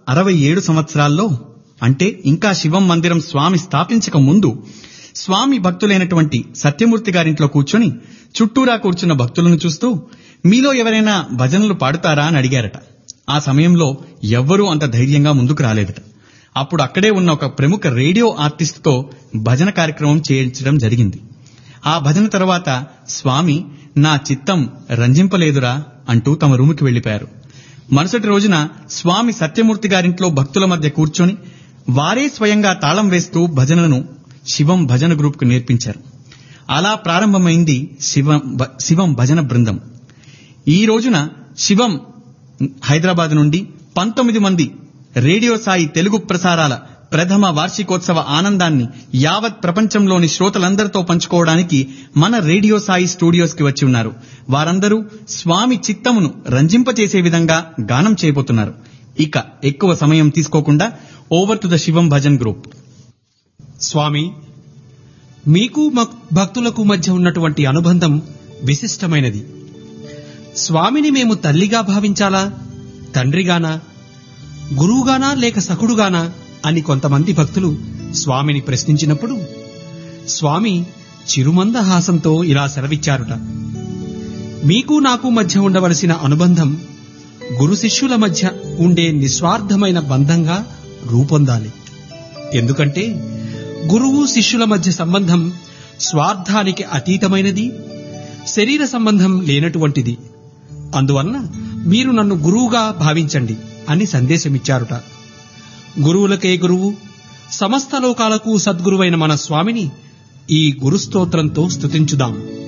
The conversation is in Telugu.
అరవై ఏడు సంవత్సరాల్లో అంటే ఇంకా శివం మందిరం స్వామి స్థాపించక ముందు స్వామి భక్తులైనటువంటి సత్యమూర్తి గారింట్లో కూర్చొని చుట్టూరా కూర్చున్న భక్తులను చూస్తూ మీలో ఎవరైనా భజనలు పాడుతారా అని అడిగారట ఆ సమయంలో ఎవ్వరూ అంత ధైర్యంగా ముందుకు రాలేదట అప్పుడు అక్కడే ఉన్న ఒక ప్రముఖ రేడియో ఆర్టిస్ట్తో భజన కార్యక్రమం చేయించడం జరిగింది ఆ భజన తర్వాత స్వామి నా చిత్తం రంజింపలేదురా అంటూ తమ రూముకి వెళ్లిపోయారు మరుసటి రోజున స్వామి సత్యమూర్తి గారింట్లో భక్తుల మధ్య కూర్చొని వారే స్వయంగా తాళం వేస్తూ భజనలను శివం భజన గ్రూప్కు నేర్పించారు అలా ప్రారంభమైంది శివం భ- శివం భజన బృందం ఈ రోజున శివం హైదరాబాద్ నుండి పంతొమ్మిది మంది రేడియో సాయి తెలుగు ప్రసారాల ప్రథమ వార్షికోత్సవ ఆనందాన్ని యావత్ ప్రపంచంలోని శ్రోతలందరితో పంచుకోవడానికి మన రేడియో సాయి స్టూడియోస్ కి వచ్చి ఉన్నారు వారందరూ స్వామి చిత్తమును రంజింపచేసే విధంగా గానం చేయబోతున్నారు ఇక ఎక్కువ సమయం తీసుకోకుండా over to the Shivam Bhajan group స్వామి మీకు మక్- భక్తులకు మధ్య ఉన్నటువంటి అనుబంధం విశిష్టమైనది స్వామిని మేము తల్లిగా భావించాలా తండ్రిగానా గురువుగానా లేక సఖుడుగానా అని కొంతమంది భక్తులు స్వామిని ప్రశ్నించినప్పుడు స్వామి చిరుమందహాసంతో ఇలా సెలవిచ్చారుట మీకు నాకు మధ్య ఉండవలసిన అనుబంధం గురు శిష్యుల మధ్య ఉండే నిస్వార్థమైన బంధంగా రూపొందాలి ఎందుకంటే గురువు శిష్యుల మధ్య సంబంధం స్వార్థానికి అతీతమైనది శరీర సంబంధం లేనటువంటిది అందువలన మీరు నన్ను గురువుగా భావించండి అని సందేశమిచ్చారుట గురువులకే గురువు సమస్త లోకాలకు సద్గురువైన మన స్వామిని ఈ గురుస్తోత్రంతో స్తుతించుదాం